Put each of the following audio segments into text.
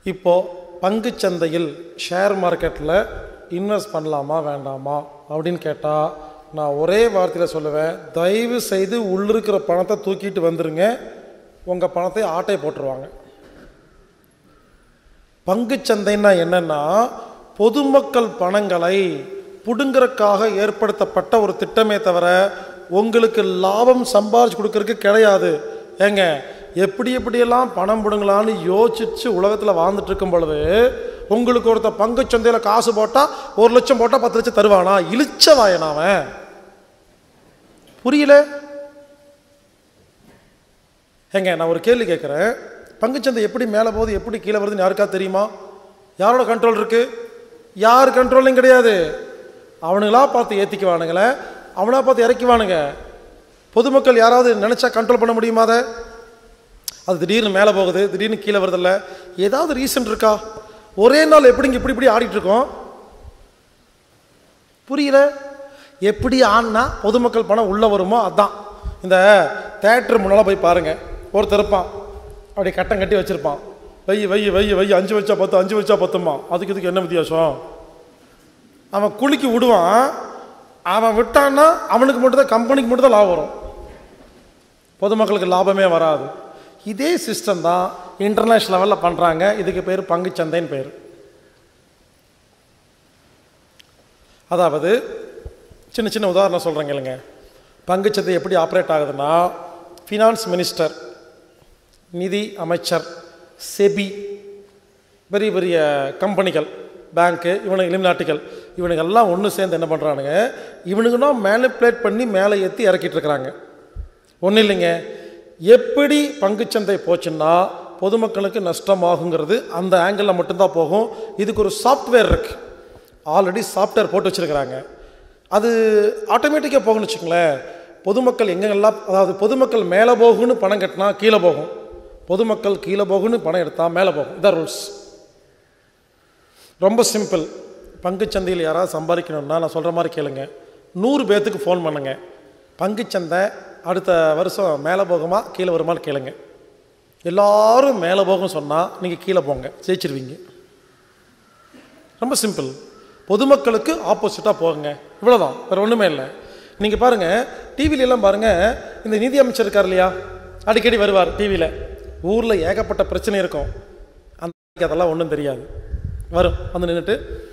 இப்போது பங்குச்சந்தையில் ஷேர் மார்க்கெட்டில் இன்வெஸ்ட் பண்ணலாமா வேண்டாமா அப்படின்னு கேட்டால் நான் ஒரே வார்த்தையில் சொல்லுவேன் தயவு செய்து உள்ளிருக்கிற பணத்தை தூக்கிட்டு வந்துருங்க உங்கள் பணத்தை ஆட்டை போட்டுருவாங்க பங்குச்சந்தைன்னா என்னன்னா பொதுமக்கள் பணங்களை புடுங்கறக்காக ஏற்படுத்தப்பட்ட ஒரு திட்டமே தவிர உங்களுக்கு லாபம் சம்பாரிச்சு கொடுக்கறதுக்கு கிடையாது ஏங்க எப்படி எப்படியெல்லாம் பணம் பிடுங்கலான்னு யோசிச்சு உலகத்தில் வாழ்ந்துட்டு இருக்கும் பொழுது உங்களுக்கு ஒருத்த பங்குச்சந்தையில் காசு போட்டால் ஒரு லட்சம் போட்டால் பத்து லட்சம் தருவானா இழிச்ச வாயனா அவன் புரியல ஏங்க நான் ஒரு கேள்வி கேட்குறேன் பங்குச்சந்தை எப்படி மேலே போகுது எப்படி கீழே வருதுன்னு யாருக்கா தெரியுமா யாரோட கண்ட்ரோல் இருக்கு யார் கண்ட்ரோலும் கிடையாது அவனுங்களா பார்த்து ஏற்றிக்குவானுங்களே அவனா பார்த்து இறக்கிவானுங்க பொதுமக்கள் யாராவது நினச்சா கண்ட்ரோல் பண்ண முடியுமா அதை அது திடீர்னு மேலே போகுது திடீர்னு கீழே வருதில்ல ஏதாவது ரீசன் இருக்கா ஒரே நாள் எப்படிங்க இப்படி இப்படி ஆடிட்டு இருக்கோம் புரியல எப்படி ஆடினா பொதுமக்கள் பணம் உள்ளே வருமோ அதான் இந்த தேட்டர் முன்னால் போய் பாருங்க ஒருத்தர் இருப்பான் அப்படி கட்டம் கட்டி வச்சிருப்பான் வை வை வை வை அஞ்சு வச்சா பத்து அஞ்சு வச்சா பத்துமா அதுக்கு இதுக்கு என்ன வித்தியாசம் அவன் குலுக்கி விடுவான் அவன் விட்டான்னா அவனுக்கு மட்டும்தான் கம்பெனிக்கு மட்டும்தான் லாபம் வரும் பொதுமக்களுக்கு லாபமே வராது இதே சிஸ்டம் தான் இன்டர்நேஷ்னல் லெவலில் பண்ணுறாங்க இதுக்கு பேர் பங்குச்சந்தைன்னு பேர் அதாவது சின்ன சின்ன உதாரணம் சொல்கிறேங்க இல்லைங்க பங்குச்சந்தை எப்படி ஆப்ரேட் ஆகுதுன்னா ஃபினான்ஸ் மினிஸ்டர் நிதி அமைச்சர் செபி பெரிய பெரிய கம்பெனிகள் பேங்க்கு இவனுக்கு இலிமினாட்டிகள் இவனுங்க எல்லாம் ஒன்று சேர்ந்து என்ன பண்ணுறானுங்க இவனுங்கன்னா மேனிப்புலேட் பண்ணி மேலே ஏற்றி இறக்கிட்டு இருக்கிறாங்க ஒன்றும் இல்லைங்க எப்படி பங்குச்சந்தை போச்சுன்னா பொதுமக்களுக்கு நஷ்டமாகுங்கிறது அந்த ஆங்கிளில் மட்டும்தான் போகும் இதுக்கு ஒரு சாஃப்ட்வேர் இருக்குது ஆல்ரெடி சாஃப்ட்வேர் போட்டு வச்சுருக்கிறாங்க அது ஆட்டோமேட்டிக்காக போகும்னு வச்சுக்கோங்களேன் பொதுமக்கள் எங்கெல்லாம் அதாவது பொதுமக்கள் மேலே போகும்னு பணம் கட்டினா கீழே போகும் பொதுமக்கள் கீழே போகும்னு பணம் எடுத்தால் மேலே போகும் இதான் ரூல்ஸ் ரொம்ப சிம்பிள் பங்குச்சந்தையில் யாராவது சம்பாதிக்கணும்னா நான் சொல்கிற மாதிரி கேளுங்க நூறு பேர்த்துக்கு ஃபோன் பண்ணுங்க பங்குச்சந்தை அடுத்த வருஷம் மேலே போகுமா கீழே வருமான்னு கேளுங்க எல்லாரும் மேலே போகும் சொன்னால் நீங்கள் கீழே போங்க ஜெயிச்சிருவீங்க ரொம்ப சிம்பிள் பொதுமக்களுக்கு ஆப்போசிட்டாக போகுங்க இவ்வளோதான் வேறு ஒன்றுமே இல்லை நீங்கள் பாருங்கள் டிவில எல்லாம் பாருங்கள் இந்த நிதி அமைச்சர் இருக்கார் இல்லையா அடிக்கடி வருவார் டிவியில் ஊரில் ஏகப்பட்ட பிரச்சனை இருக்கும் அந்த அதெல்லாம் ஒன்றும் தெரியாது வரும் வந்து நின்றுட்டு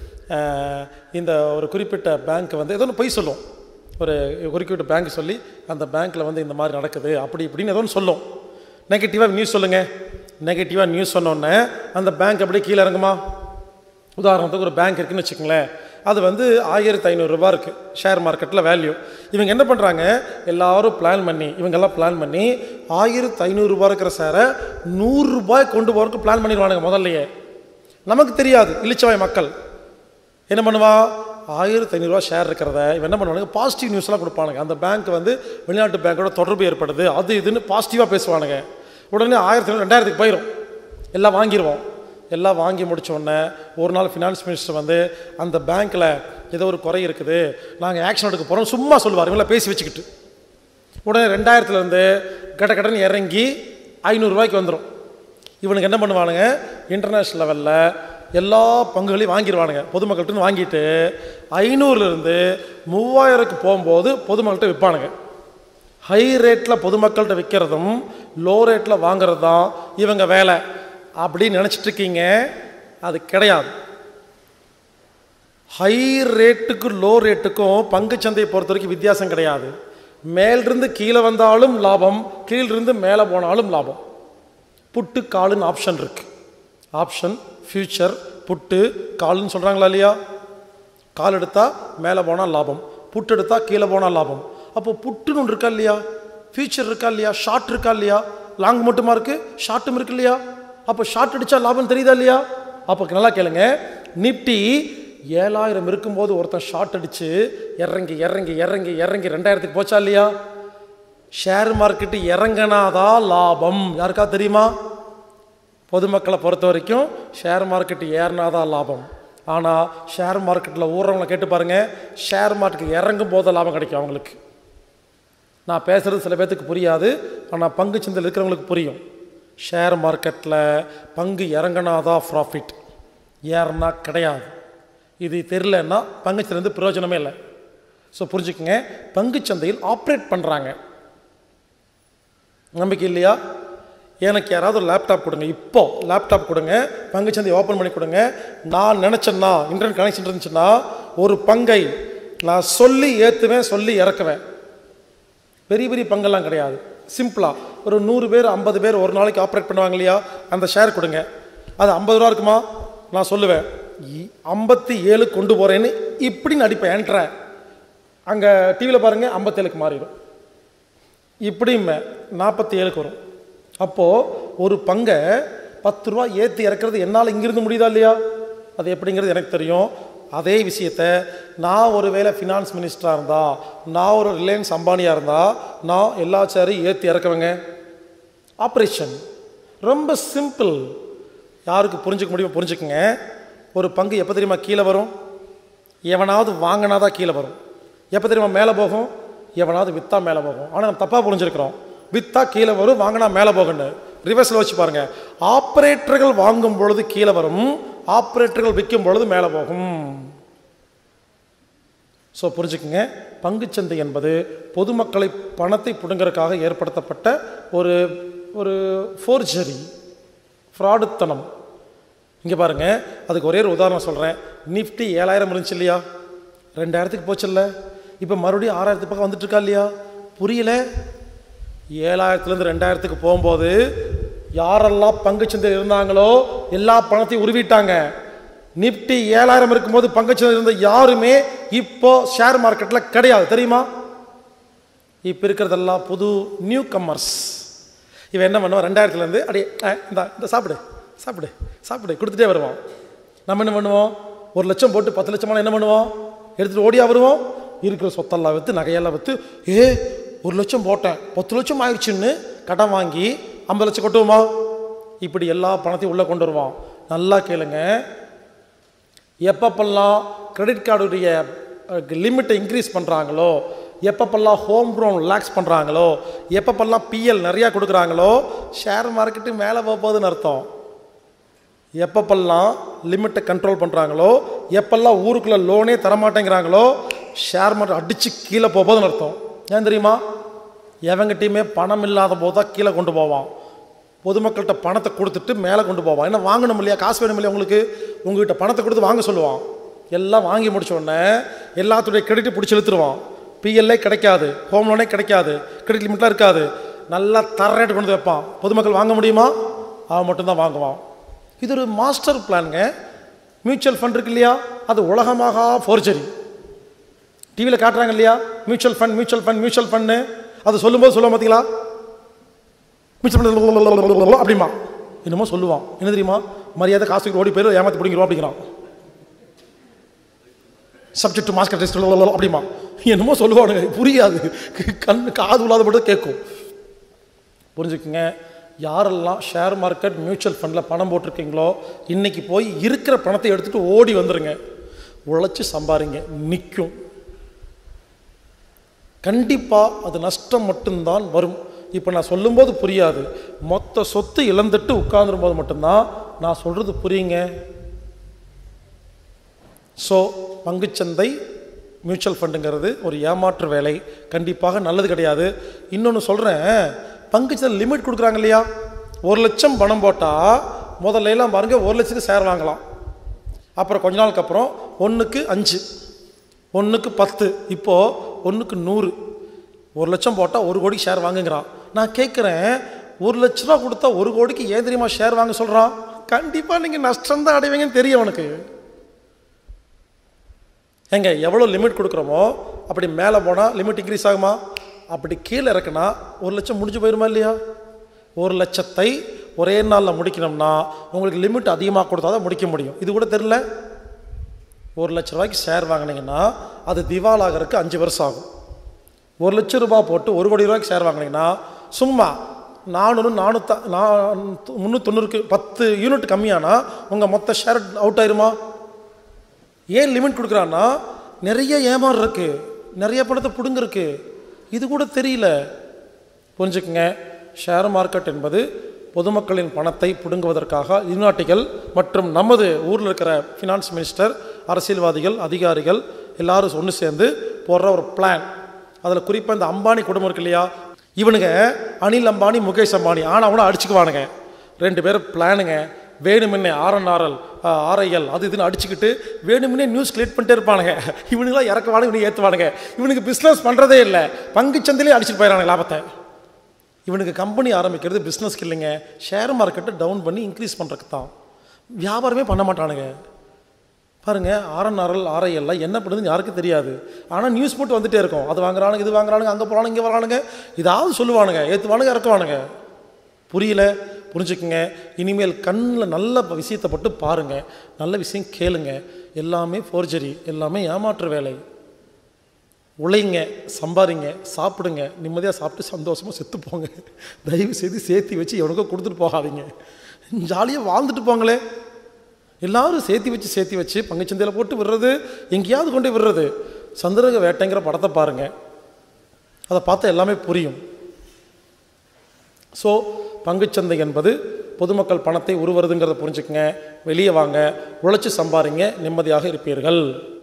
இந்த ஒரு குறிப்பிட்ட பேங்க் வந்து ஏதோ ஒன்று பொய் சொல்லும் ஒரு குறிப்பிட்ட பேங்க் சொல்லி அந்த பேங்க்கில் வந்து இந்த மாதிரி நடக்குது அப்படி இப்படின்னு ஏதோ ஒன்று சொல்லும் நெகட்டிவாக நியூஸ் சொல்லுங்கள் நெகட்டிவாக நியூஸ் சொன்னோடனே அந்த பேங்க் அப்படியே கீழே இறங்குமா உதாரணத்துக்கு ஒரு பேங்க் இருக்குன்னு வச்சுக்கோங்களேன் அது வந்து ஆயிரத்தி ஐநூறுரூவா இருக்குது ஷேர் மார்க்கெட்டில் வேல்யூ இவங்க என்ன பண்ணுறாங்க எல்லாரும் பிளான் பண்ணி இவங்கெல்லாம் பிளான் பண்ணி ஆயிரத்தி ஐநூறுரூவா இருக்கிற ஷேரை நூறுரூபாய் கொண்டு போகிறதுக்கு பிளான் பண்ணிடுவானுங்க முதல்லையே நமக்கு தெரியாது இளிச்சவாய் மக்கள் என்ன பண்ணுவா ஆயிரத்தி ஐநூறுரூவா ஷேர் இருக்கிறத இவன் என்ன பண்ணுவானுங்க பாசிட்டிவ் நியூஸ்லாம் கொடுப்பானுங்க அந்த பேங்க் வந்து வெளிநாட்டு பேங்க்கோட தொடர்பு ஏற்படுது அது இதுன்னு பாசிட்டிவாக பேசுவானுங்க உடனே ஆயிரத்தி ஐநூறு ரெண்டாயிரத்துக்கு போயிடும் எல்லாம் வாங்கிடுவோம் எல்லாம் வாங்கி முடிச்ச உடனே ஒரு நாள் ஃபினான்ஸ் மினிஸ்டர் வந்து அந்த பேங்க்கில் ஏதோ ஒரு குறை இருக்குது நாங்கள் ஆக்ஷன் எடுக்க போகிறோம் சும்மா சொல்லுவார் இவங்கள பேசி வச்சுக்கிட்டு உடனே ரெண்டாயிரத்துலேருந்து கட கடன்னு இறங்கி ஐநூறுரூவாய்க்கு வந்துடும் இவனுக்கு என்ன பண்ணுவானுங்க இன்டர்நேஷ்னல் லெவலில் எல்லா பங்குகளையும் வாங்கிடுவானுங்க பொதுமக்கள்கிட்ட வாங்கிட்டு ஐநூறுலேருந்து மூவாயிரத்துக்கு போகும்போது பொதுமக்கள்கிட்ட விற்பானுங்க ஹை ரேட்டில் பொதுமக்கள்கிட்ட விற்கிறதும் லோ ரேட்டில் வாங்குறது தான் இவங்க வேலை அப்படின்னு நினச்சிட்டு இருக்கீங்க அது கிடையாது ஹை ரேட்டுக்கு லோ ரேட்டுக்கும் பங்குச்சந்தையை பொறுத்த வரைக்கும் வித்தியாசம் கிடையாது மேலிருந்து கீழே வந்தாலும் லாபம் கீழிருந்து மேலே போனாலும் லாபம் புட்டு காலுன்னு ஆப்ஷன் இருக்கு ஆப்ஷன் ஃபியூச்சர் புட்டு காலுன்னு சொல்கிறாங்களா இல்லையா கால் எடுத்தால் மேலே போனால் லாபம் புட்டு எடுத்தால் கீழே போனால் லாபம் அப்போ புட்டுன்னு ஒன்று இருக்கா இல்லையா ஃபியூச்சர் இருக்கா இல்லையா ஷார்ட் இருக்கா இல்லையா லாங் மட்டுமா இருக்குது ஷார்ட்டும் இருக்கு இல்லையா அப்போ ஷார்ட் அடித்தா லாபம் தெரியுதா இல்லையா அப்போ நல்லா கேளுங்க நிப்டி ஏழாயிரம் இருக்கும்போது ஒருத்தன் ஷார்ட் அடித்து இறங்கி இறங்கி இறங்கி இறங்கி ரெண்டாயிரத்துக்கு போச்சா இல்லையா ஷேர் மார்க்கெட்டு இறங்கினாதான் லாபம் யாருக்கா தெரியுமா பொதுமக்களை பொறுத்த வரைக்கும் ஷேர் மார்க்கெட்டு ஏறினாதான் லாபம் ஆனால் ஷேர் மார்க்கெட்டில் ஊறவங்களை கேட்டு பாருங்கள் ஷேர் மார்க்கெட் இறங்கும் போது லாபம் கிடைக்கும் அவங்களுக்கு நான் பேசுகிறது சில பேர்த்துக்கு புரியாது ஆனால் பங்கு சந்தையில் இருக்கிறவங்களுக்கு புரியும் ஷேர் மார்க்கெட்டில் பங்கு இறங்கினாதான் ப்ராஃபிட் ஏறனா கிடையாது இது தெரிலன்னா பங்குச்சந்தை பிரயோஜனமே இல்லை ஸோ புரிஞ்சுக்கங்க பங்குச்சந்தையில் ஆப்ரேட் பண்ணுறாங்க நம்பிக்கை இல்லையா எனக்கு யாராவது ஒரு லேப்டாப் கொடுங்க இப்போ லேப்டாப் கொடுங்க பங்குச்சந்தை ஓப்பன் பண்ணி கொடுங்க நான் நினச்சேன்னா இன்டர்நெட் கனெக்ஷன் இருந்துச்சுன்னா ஒரு பங்கை நான் சொல்லி ஏற்றுவேன் சொல்லி இறக்குவேன் பெரிய பெரிய பங்கெல்லாம் கிடையாது சிம்பிளாக ஒரு நூறு பேர் ஐம்பது பேர் ஒரு நாளைக்கு ஆப்ரேட் பண்ணுவாங்க இல்லையா அந்த ஷேர் கொடுங்க அது ஐம்பது ரூபா இருக்குமா நான் சொல்லுவேன் ஐம்பத்தி ஏழு கொண்டு போகிறேன்னு இப்படி நடிப்பேன் என்ட்ற அங்கே டிவியில் பாருங்கள் ஐம்பத்தேழுக்கு மாறிடும் இப்படியுமே நாற்பத்தி ஏழுக்கு வரும் அப்போது ஒரு பங்கை பத்து ரூபா ஏற்றி இறக்குறது என்னால் இங்கிருந்து முடியுதா இல்லையா அது எப்படிங்கிறது எனக்கு தெரியும் அதே விஷயத்த நான் ஒரு வேளை ஃபினான்ஸ் மினிஸ்டராக இருந்தா நான் ஒரு ரிலையன்ஸ் அம்பானியாக இருந்தா நான் எல்லா சேரையும் ஏற்றி இறக்குவேங்க ஆப்ரேஷன் ரொம்ப சிம்பிள் யாருக்கு புரிஞ்சுக்க முடியுமோ புரிஞ்சுக்குங்க ஒரு பங்கு எப்போ தெரியுமா கீழே வரும் எவனாவது வாங்கினாதான் கீழே வரும் எப்போ தெரியுமா மேலே போகும் எவனாவது வித்தா மேலே போகும் ஆனால் நம்ம தப்பாக புரிஞ்சிருக்கிறோம் வித்தா கீழே வரும் வாங்கினா மேலே போகுன்னு ரிவர்ஸில் வச்சு பாருங்க ஆப்ரேட்டர்கள் வாங்கும் பொழுது கீழே வரும் ஆப்ரேட்டர்கள் விற்கும் பொழுது மேலே போகும் ஸோ புரிஞ்சுக்குங்க பங்குச்சந்தை என்பது பொதுமக்களை பணத்தை பிடுங்கறதுக்காக ஏற்படுத்தப்பட்ட ஒரு ஒரு ஃபோர்ஜரி ஃப்ராடுத்தனம் இங்கே பாருங்க அதுக்கு ஒரே ஒரு உதாரணம் சொல்கிறேன் நிஃப்டி ஏழாயிரம் இருந்துச்சு இல்லையா ரெண்டாயிரத்துக்கு போச்சுல்ல இப்போ மறுபடியும் ஆறாயிரத்து பக்கம் வந்துட்டு இருக்கா இல்லையா புரியல ஏழாயிரத்துலேருந்து ரெண்டாயிரத்துக்கு போகும்போது யாரெல்லாம் பங்குச்சந்தையில் இருந்தாங்களோ எல்லா பணத்தையும் உருவிட்டாங்க நிப்டி ஏழாயிரம் இருக்கும்போது பங்குச்சந்தையில் இருந்த யாருமே இப்போ ஷேர் மார்க்கெட்டில் கிடையாது தெரியுமா இப்போ இருக்கிறதெல்லாம் புது நியூ கம்மர்ஸ் இவன் என்ன பண்ணுவான் ரெண்டாயிரத்துலேருந்து அப்படியே அஹ், இந்தா இந்த சாப்பிடு சாப்பிடு சாப்பிடு கொடுத்துட்டே வருவான் நம்ம என்ன பண்ணுவோம் ஒரு லட்சம் போட்டு பத்து லட்சமான என்ன பண்ணுவோம் எடுத்துகிட்டு ஓடியா வருவோம் இருக்கிற சொத்தெல்லாம் விற்று நகையெல்லாம் விற்று ஏ ஒரு லட்சம் போட்டேன் பத்து லட்சம் ஆயிடுச்சுன்னு கடன் வாங்கி ஐம்பது லட்சம் கொட்டுவோமா இப்படி எல்லா பணத்தையும் உள்ளே கொண்டு வருவான் நல்லா கேளுங்க எப்பப்பெல்லாம் கிரெடிட் கார்டுடைய லிமிட்டை இன்க்ரீஸ் பண்ணுறாங்களோ எப்பப்பெல்லாம் ஹோம் லோன் ரிலாக்ஸ் பண்ணுறாங்களோ எப்பப்பெல்லாம் பிஎல் நிறையா கொடுக்குறாங்களோ ஷேர் மார்க்கெட்டு மேலே போக போகுதுன்னு அர்த்தம் எப்பப்பெல்லாம் லிமிட்டை கண்ட்ரோல் பண்ணுறாங்களோ எப்பெல்லாம் ஊருக்குள்ளே லோனே தரமாட்டேங்கிறாங்களோ ஷேர் மார்க்கெட் அடித்து கீழே போக போகுதுன்னு அர்த்தம் ஏன் தெரியுமா எவங்கிட்டையுமே பணம் இல்லாத போது தான் கீழே கொண்டு போவான் பொதுமக்கள்கிட்ட பணத்தை கொடுத்துட்டு மேலே கொண்டு போவான் என்ன வாங்கணும் இல்லையா காசு வேணும் இல்லையா உங்களுக்கு உங்ககிட்ட பணத்தை கொடுத்து வாங்க சொல்லுவான் எல்லாம் வாங்கி முடிச்ச உடனே எல்லாத்துடைய கிரெடிட் பிடிச்சி இழுத்துருவான் பிஎல்ஏ கிடைக்காது ஹோம் லோனே கிடைக்காது கிரெடிட் லிமிட்லாம் இருக்காது நல்லா தர ரேட்டு கொண்டு வந்து வைப்பான் பொதுமக்கள் வாங்க முடியுமா அவன் மட்டும்தான் வாங்குவான் இது ஒரு மாஸ்டர் பிளான்ங்க மியூச்சுவல் ஃபண்ட் இருக்கு இல்லையா அது உலகமாக ஃபோர்ஜரி டிவியில் காட்டுறாங்க இல்லையா mutual fund mutual fund mutual fund அது சொல்லும்போது சொல்லுவோம் பார்த்தீங்களா மியூச்சுவல் ஃபண்ட் அப்படிமா என்னமோ சொல்லுவான் என்ன தெரியுமா மரியாதை காசுக்கு ஓடி போயிடும் ஏமாத்தி பிடிங்கிறோம் அப்படிங்கிறான் சப்ஜெக்ட் டு மாஸ்கட் டெஸ்ட் அப்படிமா என்னமோ சொல்லுவானுங்க புரியாது கண் காது இல்லாத மட்டும் கேட்கும் புரிஞ்சுக்குங்க யாரெல்லாம் ஷேர் மார்க்கெட் மியூச்சுவல் ஃபண்டில் பணம் போட்டிருக்கீங்களோ இன்னைக்கு போய் இருக்கிற பணத்தை எடுத்துகிட்டு ஓடி வந்துருங்க உழைச்சி சம்பாரிங்க நிற்கும் கண்டிப்பாக அது நஷ்டம் மட்டும்தான் வரும் இப்போ நான் சொல்லும்போது புரியாது மொத்த சொத்து இழந்துட்டு உட்கார்ந்துரும் போது மட்டும்தான் நான் சொல்கிறது புரியுங்க ஸோ பங்குச்சந்தை மியூச்சுவல் ஃபண்டுங்கிறது ஒரு ஏமாற்று வேலை கண்டிப்பாக நல்லது கிடையாது இன்னொன்று சொல்கிறேன் பங்குச்சந்தை லிமிட் கொடுக்குறாங்க இல்லையா ஒரு லட்சம் பணம் போட்டால் முதல்ல எல்லாம் பாருங்க ஒரு லட்சத்துக்கு ஷேர் வாங்கலாம் அப்புறம் கொஞ்ச நாளுக்கு அப்புறம் ஒன்றுக்கு அஞ்சு ஒன்றுக்கு பத்து இப்போது ஒன்றுக்கு நூறு ஒரு லட்சம் போட்டால் ஒரு கோடிக்கு ஷேர் வாங்குங்கிறான் நான் கேட்குறேன் ஒரு லட்ச ரூபா கொடுத்தா ஒரு கோடிக்கு ஏன் தெரியுமா ஷேர் வாங்க சொல்கிறான் கண்டிப்பாக நீங்கள் நஷ்டம் தான் அடைவீங்கன்னு தெரியும் அவனுக்கு ஏங்க எவ்வளோ லிமிட் கொடுக்குறோமோ அப்படி மேலே போனால் லிமிட் இன்க்ரீஸ் ஆகுமா அப்படி கீழே இறக்குனா ஒரு லட்சம் முடிஞ்சு போயிருமா இல்லையா ஒரு லட்சத்தை ஒரே நாளில் முடிக்கணும்னா உங்களுக்கு லிமிட் அதிகமாக கொடுத்தா தான் முடிக்க முடியும் இது கூட தெரில ஒரு லட்ச ரூபாய்க்கு ஷேர் வாங்கினீங்கன்னா அது திவால் ஆகிறதுக்கு அஞ்சு வருஷம் ஆகும் ஒரு லட்சம் ரூபாய் போட்டு ஒரு கோடி ரூபாய்க்கு ஷேர் வாங்கினீங்கன்னா சும்மா நானூறு நானூற்றா நான் முந்நூற்றொண்ணூறுக்கு பத்து யூனிட் கம்மியானா உங்கள் மொத்த ஷேர் அவுட் ஆயிருமா ஏன் லிமிட் கொடுக்குறான்னா நிறைய ஏமாறு இருக்கு நிறைய பணத்தை பிடுங்கிருக்கு இது கூட தெரியல புரிஞ்சுக்குங்க ஷேர் மார்க்கெட் என்பது பொதுமக்களின் பணத்தை பிடுங்குவதற்காக இல்நாட்டிகள் மற்றும் நமது ஊரில் இருக்கிற ஃபினான்ஸ் மினிஸ்டர் அரசியல்வாதிகள் அதிகாரிகள் எல்லாரும் ஒன்று சேர்ந்து போடுற ஒரு பிளான் அதில் குறிப்பாக இந்த அம்பானி குடும்பம் இருக்கு இல்லையா இவனுங்க அனில் அம்பானி முகேஷ் அம்பானி ஆனால் அவனை அடிச்சுக்குவானுங்க ரெண்டு பேரும் பிளானுங்க வேணுமென்னே ஆர்என்ஆர்எல் ஆர்ஐஎல் அது இதுன்னு அடிச்சுக்கிட்டு வேணுமென்னே நியூஸ் கிரியேட் பண்ணிட்டே இருப்பானுங்க இவனுங்களாம் இறக்குவானுங்க இவனுக்கு ஏற்றுவானுங்க இவனுக்கு பிஸ்னஸ் பண்ணுறதே இல்லை பங்குச்சந்தையிலே அடிச்சுட்டு போயிடறானுங்க லாபத்தை இவனுக்கு கம்பெனி ஆரம்பிக்கிறது பிஸ்னஸ்க்கு இல்லைங்க ஷேர் மார்க்கெட்டை டவுன் பண்ணி இன்க்ரீஸ் பண்ணுறதுக்கு தான் வியாபாரமே பண்ண மாட்டானுங்க பாருங்க ஆர்என்ஆர்எல் ஆர்ஐஎல்லாம் என்ன பண்ணுதுன்னு யாருக்கும் தெரியாது ஆனால் நியூஸ் போட்டு வந்துட்டே இருக்கும் அது வாங்குறானுங்க இது வாங்குறானுங்க அங்கே போகிறானுங்க இங்கே வரானுங்க இதாவது சொல்லுவானுங்க ஏற்றுவானுங்க இறக்குவானுங்க புரியல புரிஞ்சுக்குங்க இனிமேல் கண்ணில் நல்ல விஷயத்தை பட்டு பாருங்க நல்ல விஷயம் கேளுங்க எல்லாமே ஃபோர்ஜரி எல்லாமே ஏமாற்று வேலை உழைங்க சம்பாரிங்க சாப்பிடுங்க நிம்மதியாக சாப்பிட்டு சந்தோஷமாக செத்து போங்க தயவு செய்து சேர்த்து வச்சு எவனுக்கோ கொடுத்துட்டு போகாதீங்க ஜாலியாக வாழ்ந்துட்டு போங்களே எல்லாரும் சேர்த்து வச்சு சேர்த்து வச்சு பங்குச்சந்தையில் போட்டு விடுறது எங்கேயாவது கொண்டு போய் விடுறது சந்திரக வேட்டைங்கிற படத்தை பாருங்கள் அதை பார்த்தா எல்லாமே புரியும் ஸோ பங்குச்சந்தை என்பது பொதுமக்கள் பணத்தை உருவருதுங்கிறத புரிஞ்சுக்கங்க வெளியே வாங்க உழைச்சி சம்பாரிங்க நிம்மதியாக இருப்பீர்கள்